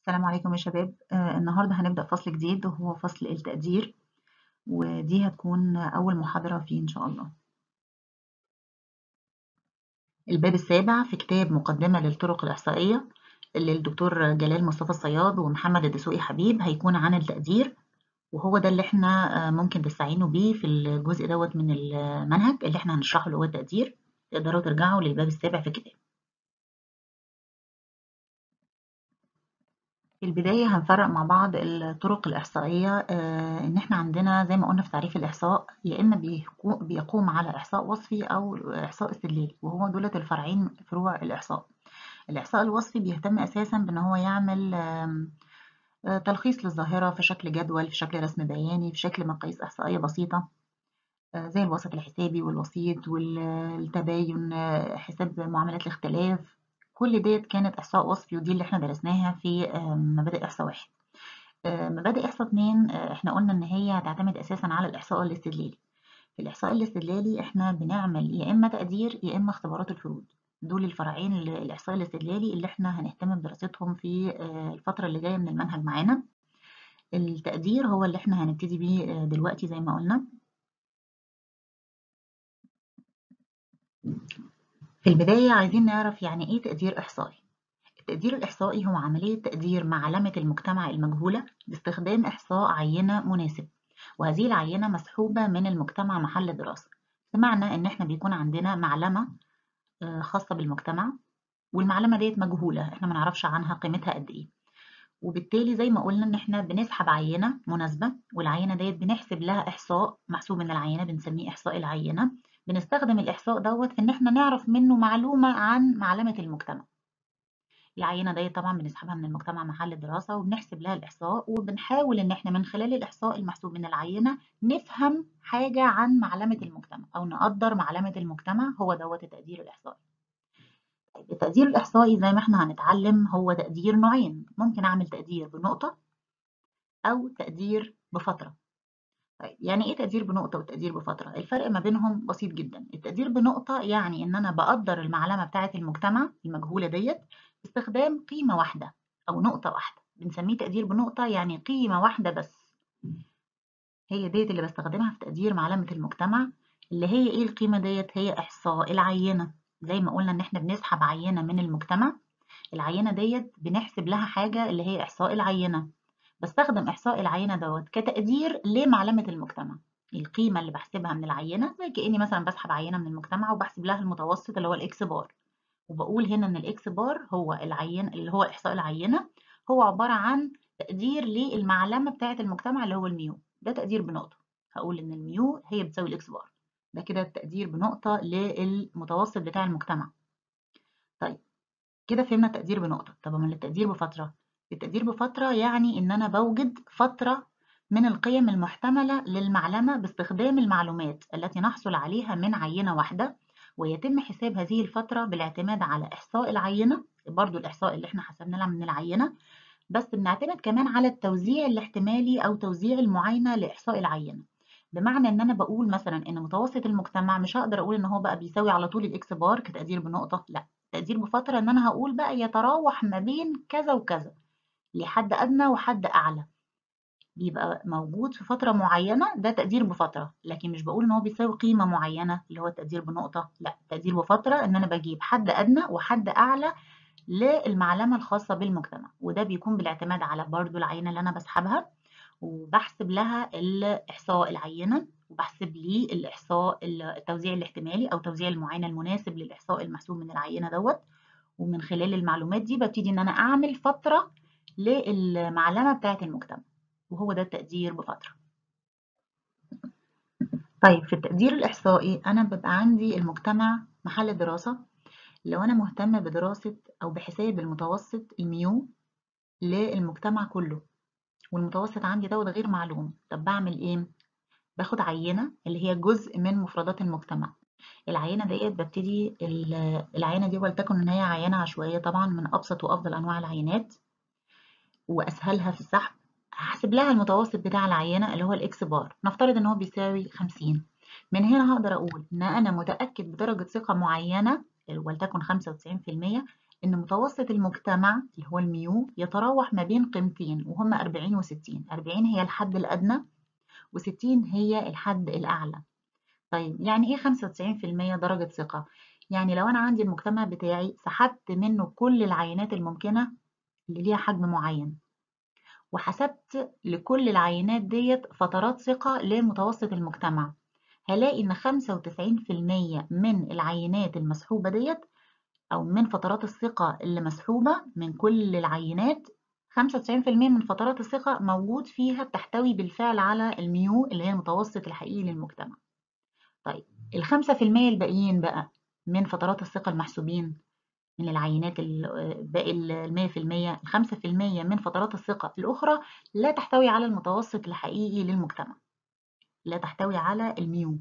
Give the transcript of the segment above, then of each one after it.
السلام عليكم يا شباب آه النهاردة هنبدأ فصل جديد وهو فصل التقدير ودي هتكون أول محاضرة فيه إن شاء الله الباب السابع في كتاب مقدمة للطرق الإحصائية للدكتور جلال مصطفى الصياد ومحمد الدسوقي حبيب هيكون عن التقدير وهو ده اللي احنا آه ممكن تستعينوا بيه في الجزء دوت من المنهج اللي احنا هنشرحه اللي هو التقدير تقدروا ترجعوا للباب السابع في الكتاب في البداية هنفرق مع بعض الطرق الإحصائية آه إن إحنا عندنا زي ما قلنا في تعريف الإحصاء يا إما بيقوم على إحصاء وصفي أو إحصاء استدلالي وهو دولة الفرعين فروع الإحصاء الإحصاء الوصفي بيهتم أساسا بإن هو يعمل آه تلخيص للظاهرة في شكل جدول في شكل رسم بياني في شكل مقاييس إحصائية بسيطة آه زي الوسط الحسابي والوسيط والتباين حساب معاملات الاختلاف كل ديت كانت إحصاء وصفي ودي اللي احنا درسناها في مبادئ إحصاء واحد مبادئ إحصاء اتنين احنا قلنا إن هي هتعتمد أساسا على الإحصاء الاستدلالي في الإحصاء الاستدلالي احنا بنعمل يا إما تقدير يا إما اختبارات الفروض دول الفرعين الإحصاء الاستدلالي اللي احنا هنهتم بدراستهم في الفترة اللي جاية من المنهج معانا التقدير هو اللي احنا هنبتدي بيه دلوقتي زي ما قلنا في البداية عايزين نعرف يعني إيه تقدير إحصائي التقدير الإحصائي هو عملية تقدير معلمة المجتمع المجهولة باستخدام إحصاء عينة مناسب وهذه العينة مسحوبة من المجتمع محل الدراسة بمعنى إن إحنا بيكون عندنا معلمة خاصة بالمجتمع والمعلمة ديت مجهولة إحنا ما نعرفش عنها قيمتها قد إيه وبالتالي زي ما قلنا إن إحنا بنسحب عينة مناسبة والعينة ديت بنحسب لها إحصاء محسوب من العينة بنسميه إحصاء العينة بنستخدم الإحصاء دوت في إن إحنا نعرف منه معلومة عن معلمة المجتمع. العينة ديت طبعا بنسحبها من المجتمع محل الدراسة وبنحسب لها الإحصاء وبنحاول إن إحنا من خلال الإحصاء المحسوب من العينة نفهم حاجة عن معلمة المجتمع أو نقدر معلمة المجتمع هو دوت التقدير الإحصائي. طيب التقدير الإحصائي زي ما إحنا هنتعلم هو تقدير نوعين، ممكن أعمل تقدير بنقطة أو تقدير بفترة. طيب يعني ايه تقدير بنقطة وتقدير بفترة؟ الفرق ما بينهم بسيط جدا، التقدير بنقطة يعني ان انا بقدر المعلمة بتاعة المجتمع المجهولة ديت باستخدام قيمة واحدة او نقطة واحدة، بنسميه تقدير بنقطة يعني قيمة واحدة بس. هي ديت اللي بستخدمها في تقدير معلمة المجتمع اللي هي ايه القيمة ديت؟ هي احصاء العينة، زي ما قلنا ان احنا بنسحب عينة من المجتمع، العينة ديت بنحسب لها حاجة اللي هي احصاء العينة. بستخدم إحصاء العينة دوت كتقدير لمعلمة المجتمع القيمة اللي بحسبها من العينة زي كأني مثلا بسحب عينة من المجتمع وبحسب لها المتوسط اللي هو الإكس بار وبقول هنا إن الإكس بار هو العينة اللي هو إحصاء العينة هو عبارة عن تقدير للمعلمة بتاعة المجتمع اللي هو الميو ده تقدير بنقطة هقول إن الميو هي بتساوي الإكس بار ده كده التقدير بنقطة للمتوسط بتاع المجتمع طيب كده فهمنا التقدير بنقطة طب أمال التقدير بفترة التقدير بفترة يعني إن أنا بوجد فترة من القيم المحتملة للمعلمة باستخدام المعلومات التي نحصل عليها من عينة واحدة ويتم حساب هذه الفترة بالاعتماد على إحصاء العينة برضو الإحصاء اللي احنا حسبنا لها من العينة بس بنعتمد كمان على التوزيع الاحتمالي أو توزيع المعاينة لإحصاء العينة بمعنى إن أنا بقول مثلا إن متوسط المجتمع مش هقدر أقول إن هو بقى بيساوي على طول الإكس بار كتقدير بنقطة لا تقدير بفترة إن أنا هقول بقى يتراوح ما بين كذا وكذا لحد أدنى وحد أعلى بيبقى موجود في فترة معينة ده تقدير بفترة لكن مش بقول إن هو بيساوي قيمة معينة اللي هو التقدير بنقطة لا تقدير بفترة إن أنا بجيب حد أدنى وحد أعلى للمعلمة الخاصة بالمجتمع وده بيكون بالاعتماد على برضو العينة اللي أنا بسحبها وبحسب لها الإحصاء العينة وبحسب لي الإحصاء التوزيع الاحتمالي أو توزيع المعاينة المناسب للإحصاء المحسوب من العينة دوت ومن خلال المعلومات دي ببتدي إن أنا أعمل فترة للمعلمة بتاعة المجتمع وهو ده التقدير بفترة طيب في التقدير الإحصائي أنا ببقى عندي المجتمع محل دراسة لو أنا مهتمة بدراسة أو بحساب المتوسط الميو للمجتمع كله والمتوسط عندي دوت غير معلوم طب بعمل إيه؟ باخد عينة اللي هي جزء من مفردات المجتمع العينة ديت ببتدي العينة دي ولتكن إن هي عينة عشوائية طبعا من أبسط وأفضل أنواع العينات واسهلها في السحب هحسب لها المتوسط بتاع العينه اللي هو الاكس بار نفترض ان هو بيساوي 50 من هنا هقدر اقول ان انا متاكد بدرجه ثقه معينه ولتكن 95% إن متوسط المجتمع اللي هو الميو يتراوح ما بين قيمتين وهما 40 و60 40 هي الحد الأدنى و60 هي الحد الأعلى طيب يعني إيه 95% درجة ثقة؟ يعني لو أنا عندي المجتمع بتاعي سحبت منه كل العينات الممكنة اللي ليها حجم معين وحسبت لكل العينات ديت فترات ثقة لمتوسط المجتمع هلاقي إن 95% من العينات المسحوبة ديت أو من فترات الثقة اللي مسحوبة من كل العينات 95% من فترات الثقة موجود فيها بتحتوي بالفعل على الميو اللي هي المتوسط الحقيقي للمجتمع طيب الخمسة في المية الباقيين بقى من فترات الثقة المحسوبين من العينات باقي المية في المية الخمسة في المية من فترات الثقة الأخرى لا تحتوي على المتوسط الحقيقي للمجتمع لا تحتوي على الميو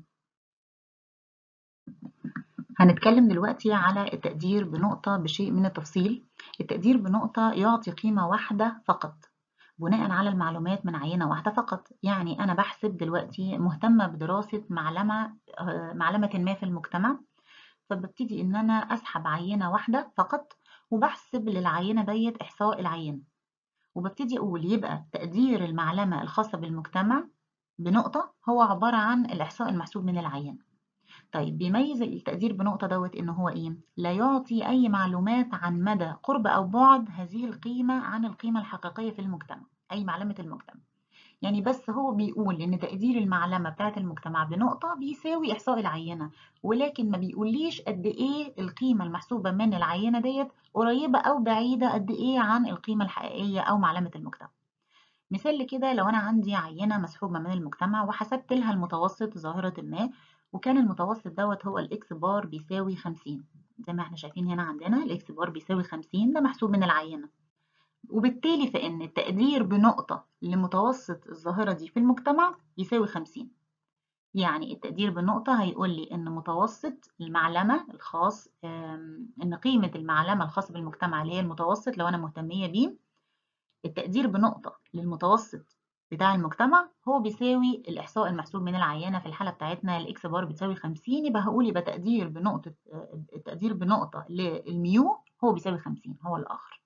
هنتكلم دلوقتي على التقدير بنقطة بشيء من التفصيل التقدير بنقطة يعطي قيمة واحدة فقط بناء على المعلومات من عينة واحدة فقط يعني أنا بحسب دلوقتي مهتمة بدراسة معلمة معلمة ما في المجتمع فببتدي إن أنا أسحب عينة واحدة فقط وبحسب للعينة ديت إحصاء العينة وببتدي أقول يبقى تقدير المعلمة الخاصة بالمجتمع بنقطة هو عبارة عن الإحصاء المحسوب من العينة طيب بيميز التقدير بنقطة دوت إن هو إيه؟ لا يعطي أي معلومات عن مدى قرب أو بعد هذه القيمة عن القيمة الحقيقية في المجتمع أي معلمة المجتمع يعني بس هو بيقول إن تقدير المعلمة بتاعة المجتمع بنقطة بيساوي إحصاء العينة ولكن ما بيقوليش قد إيه القيمة المحسوبة من العينة ديت قريبة أو بعيدة قد إيه عن القيمة الحقيقية أو معلمة المجتمع مثال لكده لو أنا عندي عينة مسحوبة من المجتمع وحسبت لها المتوسط ظاهرة ما وكان المتوسط دوت هو الإكس بار بيساوي 50 زي ما احنا شايفين هنا عندنا الإكس بار بيساوي 50 ده محسوب من العينة وبالتالي فإن التقدير بنقطة لمتوسط الظاهرة دي في المجتمع يساوي 50 يعني التقدير بالنقطة هيقول لي إن متوسط المعلمة الخاص إن قيمة المعلمة الخاصة بالمجتمع اللي هي المتوسط لو أنا مهتمية بيه التقدير بنقطة للمتوسط بتاع المجتمع هو بيساوي الإحصاء المحسوب من العينة في الحالة بتاعتنا الإكس بار بتساوي 50 يبقى هقول يبقى تقدير بنقطة التقدير بنقطة للميو هو بيساوي 50 هو الآخر.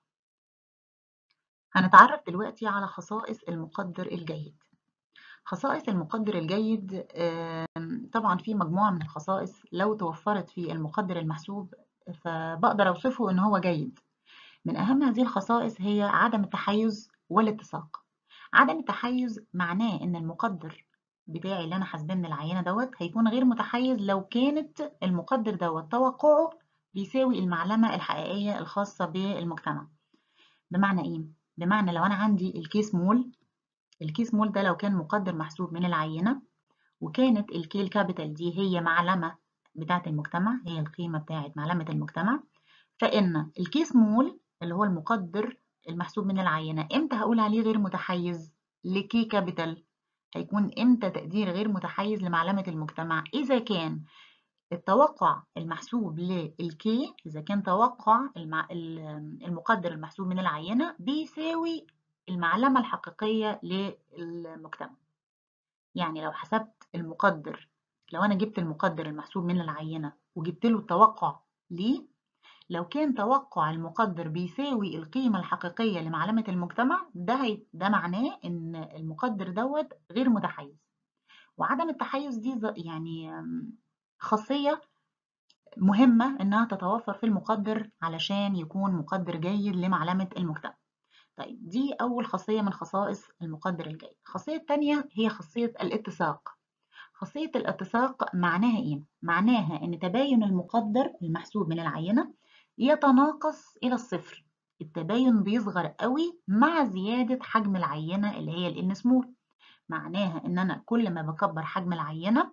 هنتعرف دلوقتي على خصائص المقدر الجيد. خصائص المقدر الجيد طبعا في مجموعة من الخصائص لو توفرت في المقدر المحسوب فبقدر أوصفه إن هو جيد. من أهم هذه الخصائص هي عدم التحيز والاتساق. عدم التحيز معناه ان المقدر بتاعي اللي انا حاسباه من العينه دوت هيكون غير متحيز لو كانت المقدر دوت توقعه بيساوي المعلمه الحقيقيه الخاصه بالمجتمع بمعنى ايه بمعنى لو انا عندي الكيس مول الكيس مول ده لو كان مقدر محسوب من العينه وكانت الكي الكابيتال دي هي معلمه بتاعه المجتمع هي القيمه بتاعه معلمه المجتمع فان الكيس مول اللي هو المقدر المحسوب من العينة امتى هقول عليه غير متحيز لكي كابيتال هيكون امتى تقدير غير متحيز لمعلمة المجتمع إذا كان التوقع المحسوب للكي إذا كان توقع المقدر المحسوب من العينة بيساوي المعلمة الحقيقية للمجتمع يعني لو حسبت المقدر لو أنا جبت المقدر المحسوب من العينة وجبت له التوقع ليه لو كان توقع المقدر بيساوي القيمة الحقيقية لمعلمة المجتمع ده هي ده معناه إن المقدر دوت غير متحيز وعدم التحيز دي يعني خاصية مهمة إنها تتوفر في المقدر علشان يكون مقدر جيد لمعلمة المجتمع طيب دي أول خاصية من خصائص المقدر الجيد الخاصية الثانية هي خاصية الاتساق خاصية الاتساق معناها إيه؟ معناها إن تباين المقدر المحسوب من العينة يتناقص إلى الصفر التباين بيصغر قوي مع زيادة حجم العينة اللي هي الإن سمول معناها إن أنا كل ما بكبر حجم العينة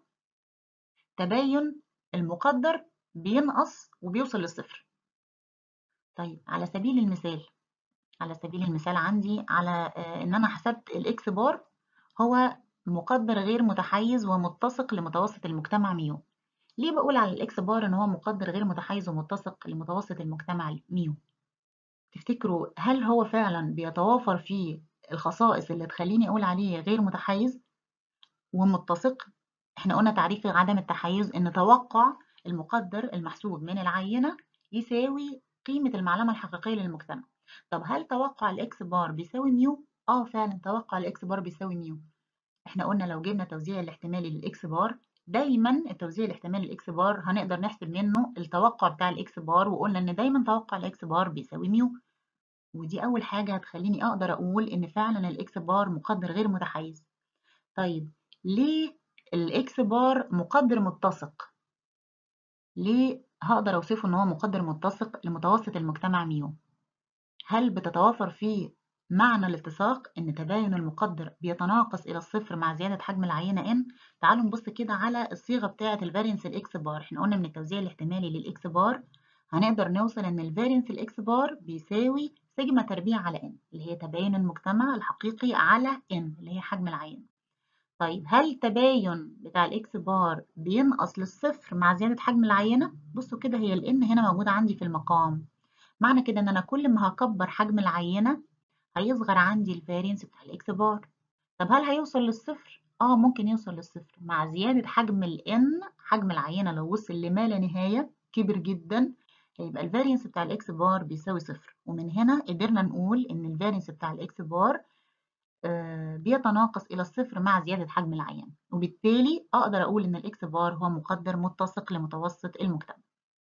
تباين المقدر بينقص وبيوصل للصفر طيب على سبيل المثال على سبيل المثال عندي على إن أنا حسبت الإكس بار هو مقدر غير متحيز ومتسق لمتوسط المجتمع ميو ليه بقول على الإكس بار إن هو مقدر غير متحيز ومتسق لمتوسط المجتمع ميو تفتكروا هل هو فعلا بيتوافر فيه الخصائص اللي تخليني أقول عليه غير متحيز ومتسق احنا قلنا تعريف عدم التحيز إن توقع المقدر المحسوب من العينة يساوي قيمة المعلمة الحقيقية للمجتمع طب هل توقع الإكس بار بيساوي ميو؟ آه فعلا توقع الإكس بار بيساوي ميو إحنا قلنا لو جبنا التوزيع الاحتمالي للإكس بار دايما التوزيع الاحتمالي للإكس بار هنقدر نحسب منه التوقع بتاع الإكس بار وقلنا إن دايما توقع الإكس بار بيساوي ميو ودي أول حاجة هتخليني أقدر أقول إن فعلا الإكس بار مقدر غير متحيز طيب ليه الإكس بار مقدر متسق؟ ليه هقدر أوصفه إن هو مقدر متسق لمتوسط المجتمع ميو؟ هل بتتوافر فيه معنى الاتساق إن تباين المقدر بيتناقص إلى الصفر مع زيادة حجم العينة n؟ تعالوا نبص كده على الصيغة بتاعة الفارينس الإكس بار، إحنا قلنا من التوزيع الاحتمالي للإكس بار هنقدر نوصل إن الفارينس الإكس بار بيساوي سيجما تربيع على n اللي هي تباين المجتمع الحقيقي على n اللي هي حجم العينة. طيب هل التباين بتاع الإكس بار بينقص للصفر مع زيادة حجم العينة؟ بصوا كده هي ال n هنا موجودة عندي في المقام. معنى كده إن أنا كل ما هكبر حجم العينة هيصغر عندي الفارينس بتاع الإكس بار. طب هل هيوصل للصفر؟ آه ممكن يوصل للصفر مع زيادة حجم ال n حجم العينة لو وصل لما لا نهاية كبر جدا هيبقى الفارينس بتاع الإكس بار بيساوي صفر ومن هنا قدرنا نقول إن الفارينس بتاع الإكس بار آه بيتناقص إلى الصفر مع زيادة حجم العينة وبالتالي أقدر أقول إن الإكس بار هو مقدر متسق لمتوسط المجتمع.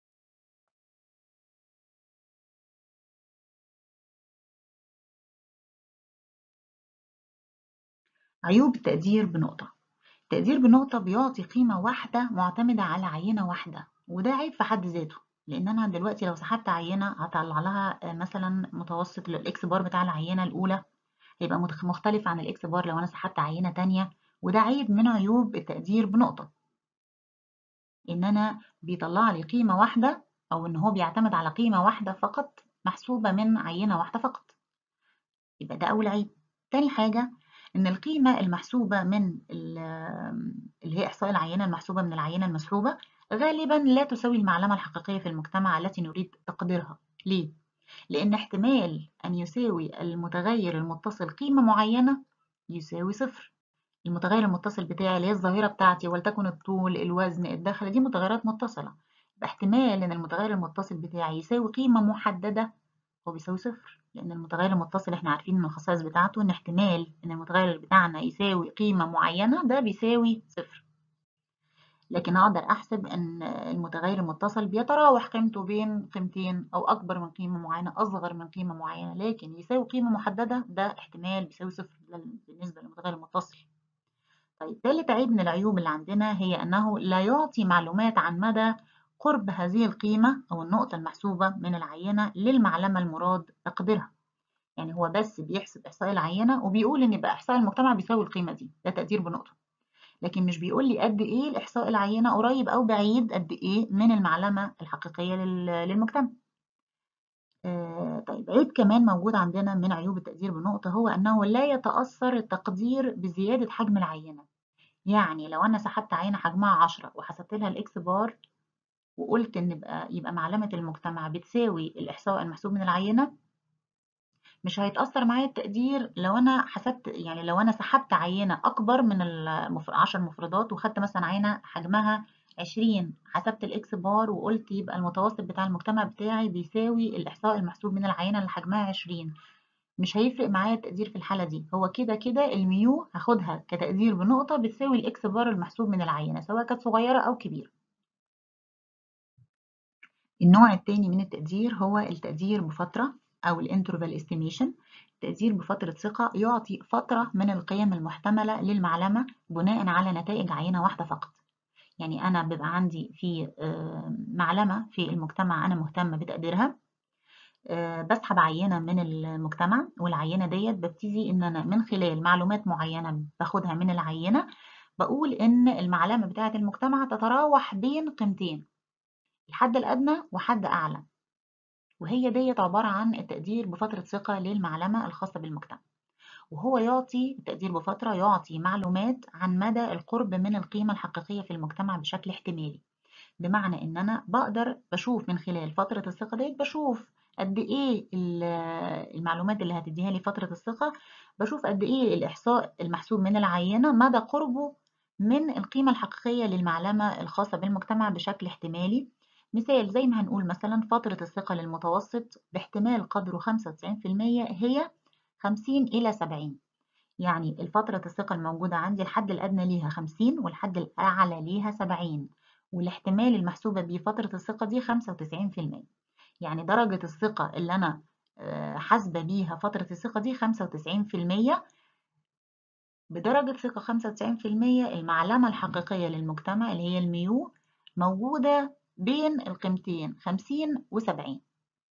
عيوب التقدير بنقطة التقدير بنقطة بيعطي قيمة واحدة معتمدة على عينة واحدة وده عيب في حد ذاته لأن أنا دلوقتي لو سحبت عينة هطلع لها مثلا متوسط للإكس بار بتاع العينة الأولى هيبقى مختلف عن الإكس بار لو أنا سحبت عينة تانية وده عيب من عيوب التقدير بنقطة إن أنا بيطلع لي قيمة واحدة أو إن هو بيعتمد على قيمة واحدة فقط محسوبة من عينة واحدة فقط يبقى ده أول عيب تاني حاجة إن القيمة المحسوبة من اللي هي إحصاء العينة المحسوبة من العينة المسحوبة غالبا لا تساوي المعلمة الحقيقية في المجتمع التي نريد تقديرها ليه؟ لأن احتمال أن يساوي المتغير المتصل قيمة معينة يساوي صفر المتغير المتصل بتاعي اللي هي الظاهرة بتاعتي ولتكن الطول الوزن الدخل دي متغيرات متصلة باحتمال أن المتغير المتصل بتاعي يساوي قيمة محددة هو بيساوي صفر لأن المتغير المتصل احنا عارفين من الخصائص بتاعته إن احتمال إن المتغير بتاعنا يساوي قيمة معينة ده بيساوي صفر لكن أقدر أحسب أن المتغير المتصل بيتراوح قيمته بين قيمتين أو أكبر من قيمة معينة أصغر من قيمة معينة لكن يساوي قيمة محددة ده احتمال بيساوي صفر بالنسبة للمتغير المتصل طيب ثالث عيب من العيوب اللي عندنا هي أنه لا يعطي معلومات عن مدى قرب هذه القيمة أو النقطة المحسوبة من العينة للمعلمة المراد تقديرها يعني هو بس بيحسب إحصاء العينة وبيقول إن يبقى إحصاء المجتمع بيساوي القيمة دي ده تقدير بنقطة لكن مش بيقول لي قد إيه الإحصاء العينة قريب أو بعيد قد إيه من المعلمة الحقيقية للمجتمع آه طيب عيب كمان موجود عندنا من عيوب التقدير بنقطة هو أنه لا يتأثر التقدير بزيادة حجم العينة يعني لو أنا سحبت عينة حجمها 10 وحسبت لها الإكس بار وقلت ان يبقى يبقى معلمه المجتمع بتساوي الاحصاء المحسوب من العينه مش هيتاثر معايا التقدير لو انا حسبت يعني لو انا سحبت عينه اكبر من ال 10 مفردات وخدت مثلا عينه حجمها 20 حسبت الاكس بار وقلت يبقى المتوسط بتاع المجتمع بتاعي بيساوي الاحصاء المحسوب من العينه اللي حجمها 20 مش هيفرق معايا التقدير في الحاله دي هو كده كده الميو هاخدها كتقدير بنقطه بتساوي الاكس بار المحسوب من العينه سواء كانت صغيره او كبيره النوع الثاني من التقدير هو التقدير بفترة أو الانترفال استيميشن التقدير بفترة ثقة يعطي فترة من القيم المحتملة للمعلمة بناء على نتائج عينة واحدة فقط يعني أنا بيبقى عندي في معلمة في المجتمع أنا مهتمة بتقديرها بسحب عينة من المجتمع والعينة ديت ببتدي إن أنا من خلال معلومات معينة باخدها من العينة بقول إن المعلمة بتاعة المجتمع تتراوح بين قيمتين الحد الأدنى وحد أعلى وهي ديت عبارة عن التقدير بفترة ثقة للمعلمة الخاصة بالمجتمع وهو يعطي التقدير بفترة يعطي معلومات عن مدى القرب من القيمة الحقيقية في المجتمع بشكل احتمالي بمعنى إن أنا بقدر بشوف من خلال فترة الثقة ديت بشوف قد إيه المعلومات اللي هتديها لي فترة الثقة بشوف قد إيه الإحصاء المحسوب من العينة مدى قربه من القيمة الحقيقية للمعلمة الخاصة بالمجتمع بشكل احتمالي مثال زي ما هنقول مثلا فترة الثقة للمتوسط باحتمال قدره 95% هي 50 إلى 70 يعني الفترة الثقة الموجودة عندي الحد الأدنى ليها 50 والحد الأعلى ليها 70 والاحتمال المحسوبة بيه فترة الثقة دي 95% يعني درجة الثقة اللي أنا حاسبة بيها فترة الثقة دي 95% بدرجة ثقة 95% المعلمة الحقيقية للمجتمع اللي هي الميو موجودة بين القيمتين 50 و 70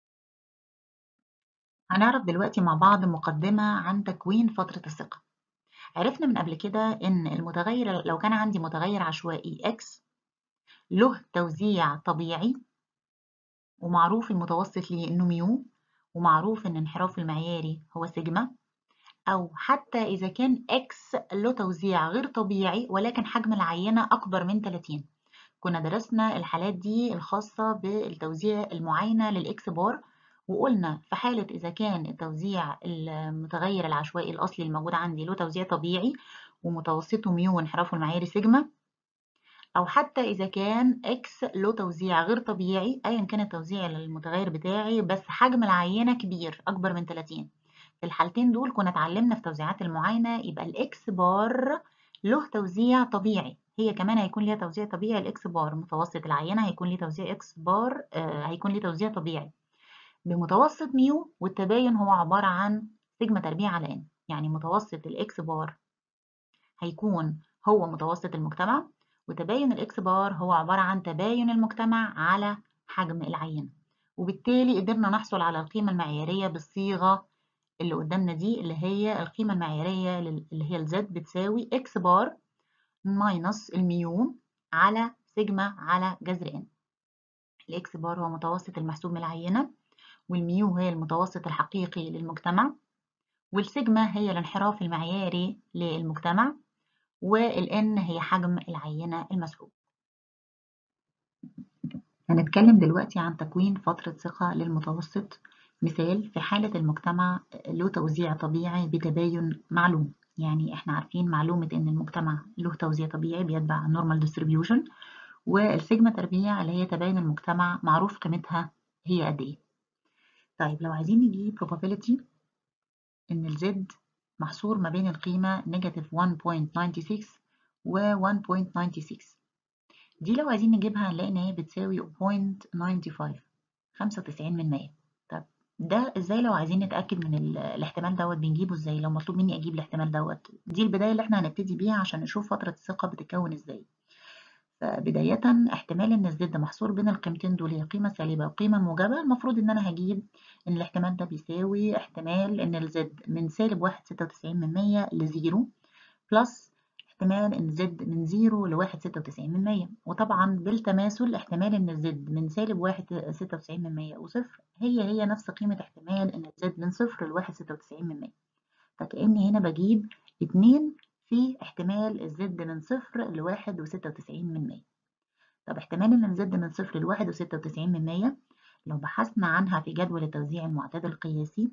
هنعرف دلوقتي مع بعض مقدمة عن تكوين فترة الثقة عرفنا من قبل كده إن المتغير لو كان عندي متغير عشوائي x له توزيع طبيعي ومعروف المتوسط ليه إنه ميو ومعروف إن انحراف المعياري هو سيجما أو حتى إذا كان x له توزيع غير طبيعي ولكن حجم العينة أكبر من 30 كنا درسنا الحالات دي الخاصة بالتوزيع المعاينة للإكس بار وقلنا في حالة إذا كان التوزيع المتغير العشوائي الأصلي الموجود عندي له توزيع طبيعي ومتوسطه ميو وانحرافه المعياري سيجما أو حتى إذا كان إكس له توزيع غير طبيعي أيا كان التوزيع المتغير بتاعي بس حجم العينة كبير أكبر من 30 في الحالتين دول كنا اتعلمنا في توزيعات المعاينة يبقى الإكس بار له توزيع طبيعي هي كمان هيكون ليها توزيع طبيعي الإكس بار متوسط العينة هيكون ليه توزيع إكس بار آه هيكون ليه توزيع طبيعي بمتوسط ميو والتباين هو عبارة عن سيجما تربيع على n يعني متوسط الإكس بار هيكون هو متوسط المجتمع وتباين الإكس بار هو عبارة عن تباين المجتمع على حجم العينة وبالتالي قدرنا نحصل على القيمة المعيارية بالصيغة اللي قدامنا دي اللي هي القيمة المعيارية اللي هي الزد بتساوي إكس بار ماينس الميو على سيجما على جذر n الإكس بار هو متوسط المحسوب من العينة والميو هي المتوسط الحقيقي للمجتمع والسيجما هي الانحراف المعياري للمجتمع والN هي حجم العينة المسحوب هنتكلم دلوقتي عن تكوين فترة ثقة للمتوسط مثال في حالة المجتمع له توزيع طبيعي بتباين معلوم يعني احنا عارفين معلومة ان المجتمع له توزيع طبيعي بيتبع normal distribution والسيجما تربيع اللي هي تباين المجتمع معروف قيمتها هي قد ايه طيب لو عايزين نجيب probability ان الزد محصور ما بين القيمة نيجاتيف 1.96 و 1.96 دي لو عايزين نجيبها هنلاقي ان هي بتساوي 0.95 95 من 100 طب ده ازاي لو عايزين نتأكد من الاحتمال دوت بنجيبه ازاي لو مطلوب مني اجيب الاحتمال دوت دي البداية اللي احنا هنبتدي بيها عشان نشوف فترة الثقة بتتكون ازاي فبداية احتمال ان الزد محصور بين القيمتين دول هي قيمة سالبة وقيمة موجبة المفروض ان انا هجيب ان الاحتمال ده بيساوي احتمال ان الزد من سالب واحد ستة وتسعين من مية لزيرو بلس احتمال ان الزد من زيرو لواحد ستة وتسعين من مية وطبعا بالتماثل احتمال ان الزد من سالب واحد ستة وتسعين من مية وصفر هي هي نفس قيمة احتمال ان الزد من صفر لواحد ستة وتسعين من مية فكأني هنا بجيب اتنين في احتمال الزد من صفر لواحد وستة وتسعين من مية طب احتمال ان الزد من صفر لواحد وستة وتسعين من مية لو بحثنا عنها في جدول التوزيع المعتدل القياسي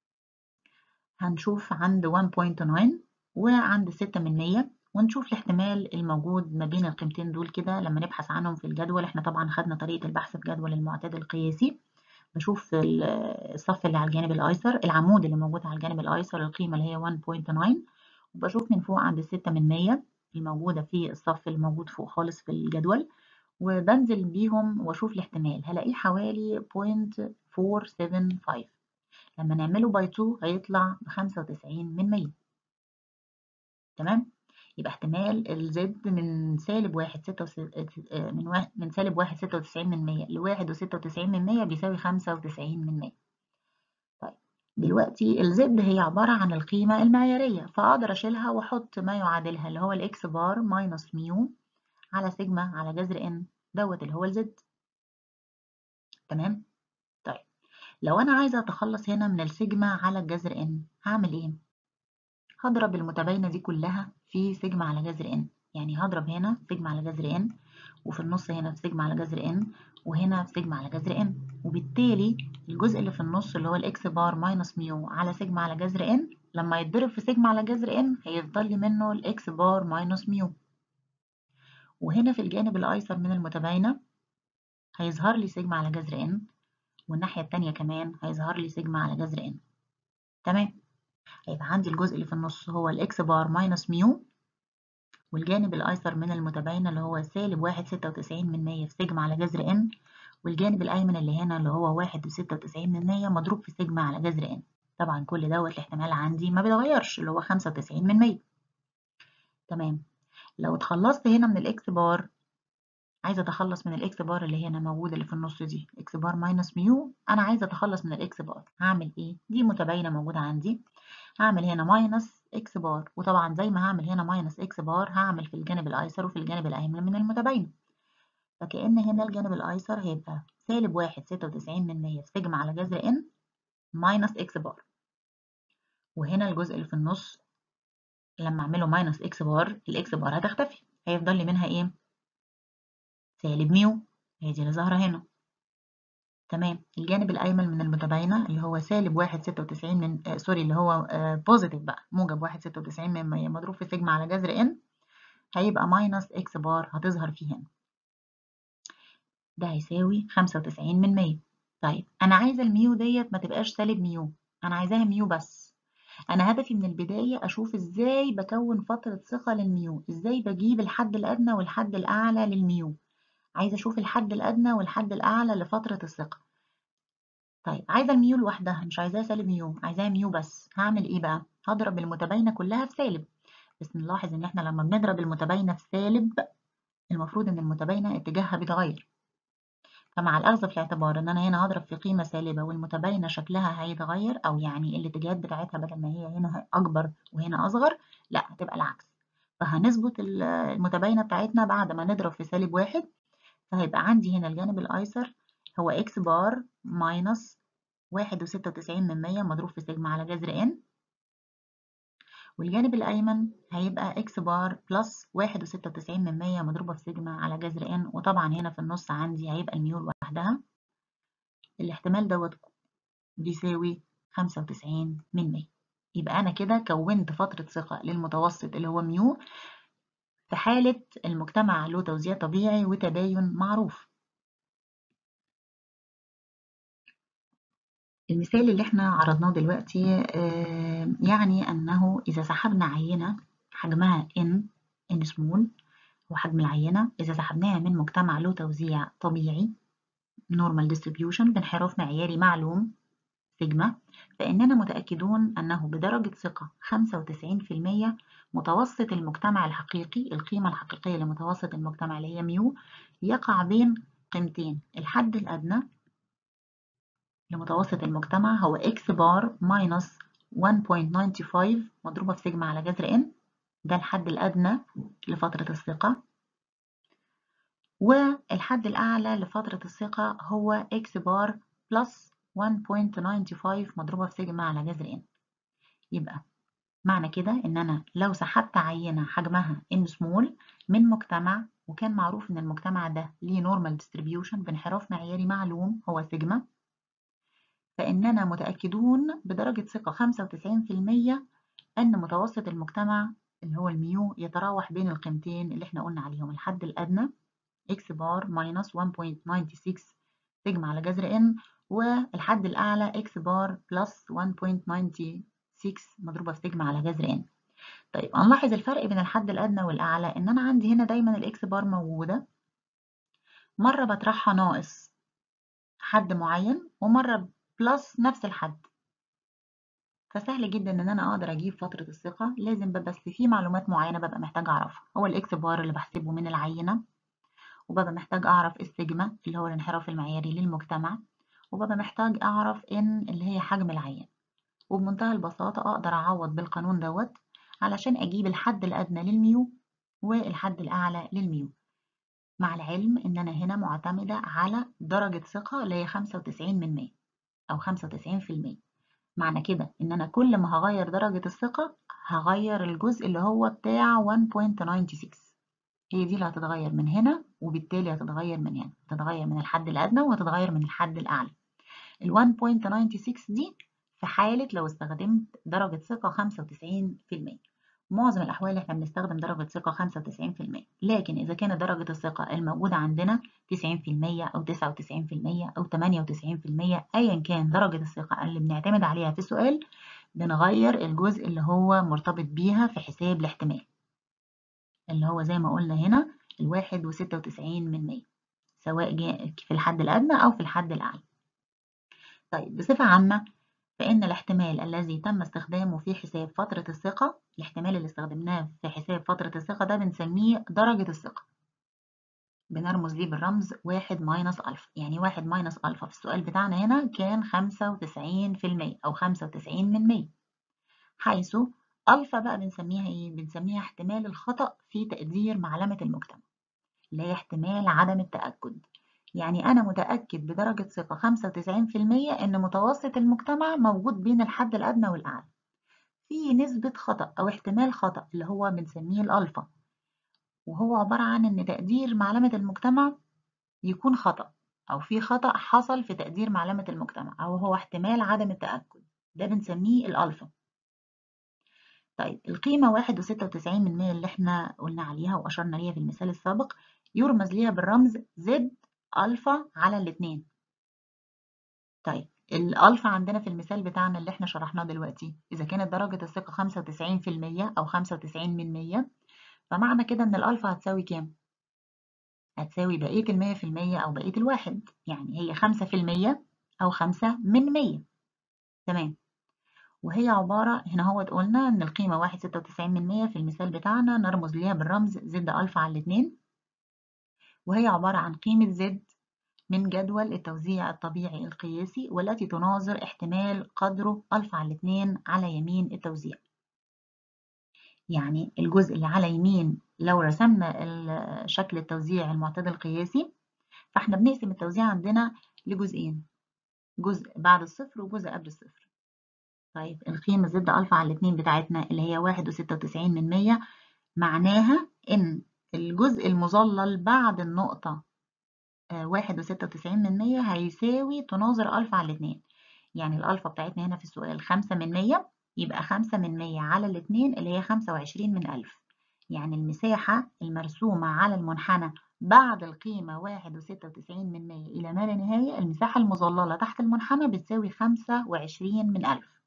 هنشوف عند 1.9 وعند 6 من 100 ونشوف الاحتمال الموجود ما بين القيمتين دول كده لما نبحث عنهم في الجدول احنا طبعا خدنا طريقة البحث في جدول المعتدل القياسي بشوف الصف اللي على الجانب الايسر العمود اللي موجود على الجانب الايسر القيمة اللي هي 1.9 وبشوف من فوق عند 6 من 100 الموجودة في الصف اللي موجود فوق خالص في الجدول وبنزل بيهم واشوف الاحتمال هلاقيه حوالي 0.475 لما نعمله باي 2 هيطلع ب 95 من 100 تمام يبقى احتمال الزد من سالب واحد ستة وس... من واحد من سالب واحد ستة وتسعين من مية لواحد وستة وتسعين من مية بيساوي خمسة وتسعين من مية طيب دلوقتي الزد هي عبارة عن القيمة المعيارية فأقدر أشيلها وأحط ما يعادلها اللي هو الإكس بار ماينس ميو على سيجما على جذر ان دوت اللي هو الزد تمام طيب لو انا عايزه اتخلص هنا من السيجما على الجذر ان هعمل ايه هضرب المتباينه دي كلها في سيجما على جذر ان يعني هضرب هنا سيجما على جذر ان وفي النص هنا في سيجما على جذر ان وهنا في سيجما على جذر ان وبالتالي الجزء اللي في النص اللي هو الاكس بار ماينس ميو على سيجما على جذر ان لما يتضرب في سيجما على جذر ان هيفضل لي منه الاكس بار ماينس ميو وهنا في الجانب الأيسر من المتباينة هيظهر لي سيجما على جذر ان والناحية التانية كمان هيظهر لي سيجما على جذر ان تمام هيبقى عندي الجزء اللي في النص هو الاكس بار ماينس ميو والجانب الأيسر من المتباينة اللي هو سالب واحد ستة وتسعين من مية في سيجما على جذر ان والجانب الأيمن اللي هنا اللي هو واحد وستة وتسعين من مية مضروب في سيجما على جذر ان طبعا كل دوت الاحتمال عندي ما بيتغيرش اللي هو خمسة وتسعين من مية تمام لو اتخلصت هنا من الاكس بار عايزة أتخلص من الإكس بار اللي هنا موجودة اللي في النص دي إكس بار ماينس ميو أنا عايزة أتخلص من الإكس بار هعمل إيه؟ دي متباينة موجودة عندي هعمل هنا ماينس إكس بار وطبعا زي ما هعمل هنا ماينس إكس بار هعمل في الجانب الأيسر وفي الجانب الأيمن من المتباينة فكأن هنا الجانب الأيسر هيبقى سالب واحد ستة وتسعين من مية في سيجما على جذر إن ماينس إكس بار وهنا الجزء اللي في النص لما أعمله ماينس إكس بار الإكس بار هتختفي هيفضل لي منها إيه؟ سالب ميو هي دي اللي ظاهرة هنا تمام الجانب الأيمن من المتباينة اللي هو سالب واحد ستة وتسعين من آه سوري اللي هو آه بوزيتيف بقى موجب واحد ستة وتسعين من مية مضروب في سيجما على جذر إن هيبقى ماينس إكس بار هتظهر فيه هنا ده هيساوي خمسة وتسعين من مية طيب أنا عايزة الميو ديت ما تبقاش سالب ميو أنا عايزاها ميو بس أنا هدفي من البداية أشوف إزاي بكون فترة ثقة للميو إزاي بجيب الحد الأدنى والحد الأعلى للميو عايزة أشوف الحد الأدنى والحد الأعلى لفترة الثقة طيب عايزة الميو لوحدها مش عايزاها سالب ميو عايزاها ميو بس هعمل إيه بقى؟ هضرب المتباينة كلها في سالب بس نلاحظ إن إحنا لما بنضرب المتباينة في سالب المفروض إن المتباينة اتجاهها بيتغير فمع الأخذ في الاعتبار إن أنا هنا هضرب في قيمة سالبة والمتباينة شكلها هيتغير أو يعني الاتجاهات بتاعتها بدل ما هي هنا أكبر وهنا أصغر لا هتبقى العكس فهنظبط المتباينة بتاعتنا بعد ما نضرب في سالب واحد فهيبقى عندي هنا الجانب الأيسر هو إكس بار ماينس واحد وستة وتسعين من مية مضروب في سيجما على جذر إن والجانب الأيمن هيبقى إكس بار بلس واحد وستة وتسعين من مية مضروبة في سيجما على جذر إن وطبعا هنا في النص عندي هيبقى الميو لوحدها الاحتمال دوت بيساوي خمسة وتسعين من مية يبقى أنا كده كونت فترة ثقة للمتوسط اللي هو ميو في حالة المجتمع له توزيع طبيعي وتباين معروف المثال اللي احنا عرضناه دلوقتي يعني أنه إذا سحبنا عينة حجمها n n small وحجم العينة إذا سحبناها من مجتمع له توزيع طبيعي normal distribution بانحراف معياري معلوم سيجما فإننا متأكدون أنه بدرجة ثقة 95% متوسط المجتمع الحقيقي القيمة الحقيقية لمتوسط المجتمع اللي هي ميو يقع بين قيمتين الحد الأدنى لمتوسط المجتمع هو x بار ماينس 1.95 مضروبة في سيجما على جذر n ده الحد الأدنى لفترة الثقة والحد الأعلى لفترة الثقة هو x بار بلس 1.95 مضروبة في سيجما على جذر n يبقى معنى كده إن أنا لو سحبت عينة حجمها n small من مجتمع وكان معروف إن المجتمع ده ليه normal distribution بانحراف معياري معلوم هو سيجما فإننا متأكدون بدرجة ثقة 95% أن متوسط المجتمع اللي هو الميو يتراوح بين القيمتين اللي احنا قلنا عليهم الحد الأدنى x بار ماينس 1.96 سيجما على جذر n والحد الأعلى x بار بلس 1.96 مضروبة في سيجما على جذر n طيب هنلاحظ الفرق بين الحد الأدنى والأعلى إن أنا عندي هنا دايما الإكس بار موجودة مرة بطرحها ناقص حد معين ومرة بلس نفس الحد فسهل جدا ان انا اقدر اجيب فترة الثقة لازم بس في معلومات معينة ببقى محتاجة اعرفها هو الاكس بار اللي بحسبه من العينة وببقى محتاج اعرف السيجما اللي هو الانحراف المعياري للمجتمع وببقى محتاج اعرف ان اللي هي حجم العينة وبمنتهى البساطة اقدر اعوض بالقانون دوت علشان اجيب الحد الادنى للميو والحد الاعلى للميو مع العلم ان انا هنا معتمدة على درجة ثقة اللي هي 95 من 100 أو 95% معنى كده إن أنا كل ما هغير درجة الثقة هغير الجزء اللي هو بتاع 1.96 هي دي اللي هتتغير من هنا وبالتالي هتتغير من هنا هتتغير من الحد الأدنى وهتتغير من الحد الأعلى ال 1.96 دي في حالة لو استخدمت درجة ثقة 95% معظم الأحوال إحنا بنستخدم درجة ثقة 95% لكن إذا كانت درجة الثقة الموجودة عندنا 90% أو 99% أو 98% أيا كان درجة الثقة اللي بنعتمد عليها في السؤال بنغير الجزء اللي هو مرتبط بيها في حساب الاحتمال اللي هو زي ما قلنا هنا الواحد وستة وتسعين من مية سواء في الحد الأدنى أو في الحد الأعلى طيب بصفة عامة فإن الاحتمال الذي تم استخدامه في حساب فترة الثقة الاحتمال اللي استخدمناه في حساب فترة الثقة ده بنسميه درجة الثقة بنرمز ليه بالرمز واحد ماينس ألفا يعني واحد ماينس ألفا في السؤال بتاعنا هنا كان خمسة وتسعين في المية أو خمسة وتسعين من مية حيث ألفا بقى بنسميها إيه؟ بنسميها احتمال الخطأ في تقدير معلمة المجتمع اللي هي احتمال عدم التأكد يعني أنا متأكد بدرجة ثقة 95% إن متوسط المجتمع موجود بين الحد الأدنى والأعلى في نسبة خطأ أو احتمال خطأ اللي هو بنسميه الألفا وهو عبارة عن إن تقدير معلمة المجتمع يكون خطأ أو في خطأ حصل في تقدير معلمة المجتمع أو هو احتمال عدم التأكد ده بنسميه الألفا طيب القيمة واحد وستة وتسعين من مية اللي احنا قلنا عليها وأشرنا ليها في المثال السابق يرمز ليها بالرمز زد ألفا على الاتنين طيب الألفا عندنا في المثال بتاعنا اللي احنا شرحناه دلوقتي إذا كانت درجة الثقة خمسة وتسعين في المية أو خمسة وتسعين من مية فمعنى كده إن الألفا هتساوي كام؟ هتساوي بقية المية في المية أو بقية الواحد يعني هي خمسة في المية أو خمسة من مية تمام وهي عبارة هنا هو قلنا إن القيمة واحد ستة وتسعين من مية في المثال بتاعنا نرمز ليها بالرمز زد ألفا على الاتنين وهي عبارة عن قيمة زد من جدول التوزيع الطبيعي القياسي والتي تناظر احتمال قدره ألفا على الاتنين على يمين التوزيع يعني الجزء اللي على يمين لو رسمنا شكل التوزيع المعتدل القياسي فاحنا بنقسم التوزيع عندنا لجزئين جزء بعد الصفر وجزء قبل الصفر طيب القيمة زد ألفا على الاتنين بتاعتنا اللي هي واحد وستة وتسعين من مية معناها إن الجزء المظلل بعد النقطة واحد وستة وتسعين من مية هيساوي تناظر ألفا على الاتنين يعني الألفا بتاعتنا هنا في السؤال خمسة من مية يبقى خمسة من مية على الاتنين اللي هي خمسة وعشرين من ألف يعني المساحة المرسومة على المنحنى بعد القيمة واحد وستة وتسعين من مية إلى ما لا نهاية المساحة المظللة تحت المنحنى بتساوي خمسة وعشرين من ألف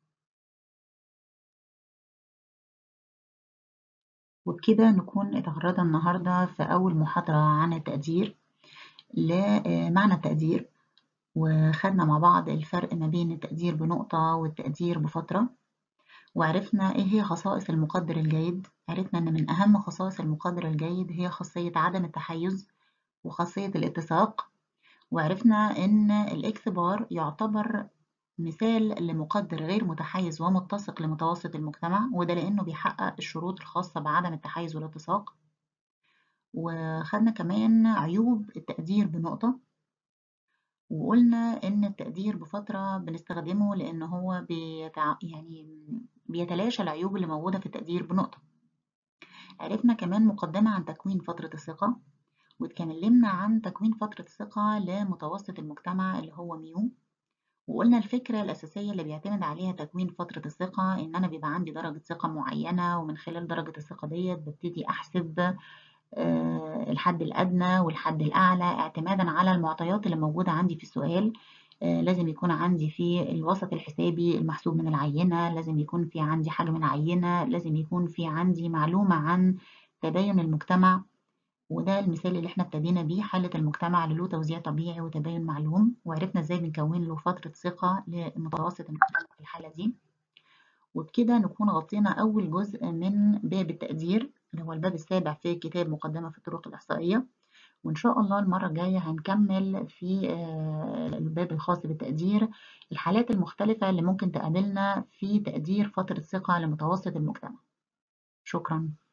وبكده نكون اتغردنا النهاردة في أول محاضرة عن التقدير لمعنى التقدير وخدنا مع بعض الفرق ما بين التقدير بنقطة والتقدير بفترة وعرفنا إيه هي خصائص المقدر الجيد عرفنا إن من أهم خصائص المقدر الجيد هي خاصية عدم التحيز وخاصية الاتساق وعرفنا إن الإكس بار يعتبر مثال لمقدر غير متحيز ومتسق لمتوسط المجتمع وده لأنه بيحقق الشروط الخاصة بعدم التحيز والاتساق وخدنا كمان عيوب التقدير بنقطة وقلنا إن التقدير بفترة بنستخدمه لأن هو بيتع... يعني بيتلاشى العيوب اللي موجودة في التقدير بنقطة عرفنا كمان مقدمة عن تكوين فترة الثقة واتكلمنا عن تكوين فترة الثقة لمتوسط المجتمع اللي هو ميو وقلنا الفكرة الأساسية اللي بيعتمد عليها تكوين فترة الثقة إن أنا بيبقى عندي درجة ثقة معينة ومن خلال درجة الثقة ديت ببتدي أحسب الحد الأدنى والحد الأعلى اعتمادا على المعطيات اللي موجودة عندي في السؤال لازم يكون عندي في الوسط الحسابي المحسوب من العينة لازم يكون في عندي حجم العينة لازم يكون في عندي معلومة عن تباين المجتمع وده المثال اللي احنا ابتدينا بيه حالة المجتمع اللي له توزيع طبيعي وتباين معلوم وعرفنا ازاي بنكون له فترة ثقة لمتوسط المجتمع في الحالة دي وبكده نكون غطينا أول جزء من باب التقدير اللي هو الباب السابع في كتاب مقدمة في الطرق الإحصائية وإن شاء الله المرة الجاية هنكمل في الباب الخاص بالتقدير الحالات المختلفة اللي ممكن تقابلنا في تقدير فترة ثقة لمتوسط المجتمع شكراً